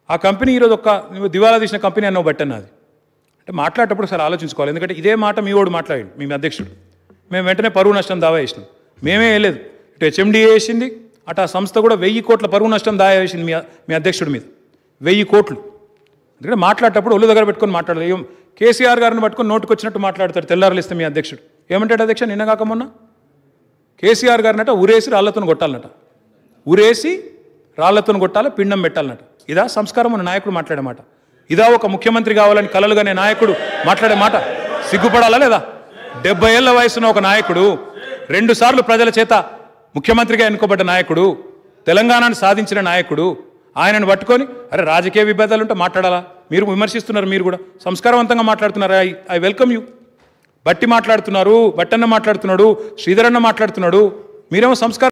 ఆ కంపెనీ ఈరోజు ఒక్క నువ్వు దివాలా తీసిన కంపెనీ అన్నో బట్టన్న అది అంటే మాట్లాడేటప్పుడు సార్ ఆలోచించుకోవాలి ఎందుకంటే ఇదే మాట మీ వాడు మాట్లాడింది మీ అధ్యక్షుడు మేము వెంటనే పరువు నష్టం దావా వేసినాం మేమే వేయలేదు ఇటు హెచ్ఎండిఏ వేసింది అటు ఆ సంస్థ కూడా వెయ్యి కోట్ల పరువు నష్టం దావా వేసింది మీ మీ అధ్యక్షుడి మీద వెయ్యి కోట్లు ఎందుకంటే మాట్లాడేటప్పుడు ఒళ్ళు దగ్గర పెట్టుకొని మాట్లాడదు ఏం కేసీఆర్ గారిని పట్టుకొని నోటుకు వచ్చినట్టు మాట్లాడతాడు తెల్లారులు ఇస్తే మీ అధ్యక్షుడు ఏమంటాడు అధ్యక్ష నిన్న కాక మొన్న కేసీఆర్ గారినట ఊరేసి రాళ్లతో కొట్టాలన్నట ఊరేసి రాళ్లతో కొట్టాలి పిండం పెట్టాలన్నట ఇదా సంస్కారం ఉన్న నాయకుడు మాట్లాడే మాట ఇదా ఒక ముఖ్యమంత్రి కావాలని కలలుగానే నాయకుడు మాట్లాడే మాట సిగ్గుపడాలా లేదా డెబ్బై ఏళ్ల వయసున్న ఒక నాయకుడు రెండు సార్లు ప్రజల చేత ముఖ్యమంత్రిగా ఎన్నుకోబడ్డ నాయకుడు తెలంగాణను సాధించిన నాయకుడు ఆయనను పట్టుకొని అరే రాజకీయ విభేదాలు ఉంటే మాట్లాడాలా మీరు విమర్శిస్తున్నారు మీరు కూడా సంస్కారవంతంగా మాట్లాడుతున్నారు ఐ ఐ వెల్కమ్ యూ బట్టి మాట్లాడుతున్నారు బట్టన్న మాట్లాడుతున్నాడు శ్రీధరన్న మాట్లాడుతున్నాడు మీరేమో సంస్కారం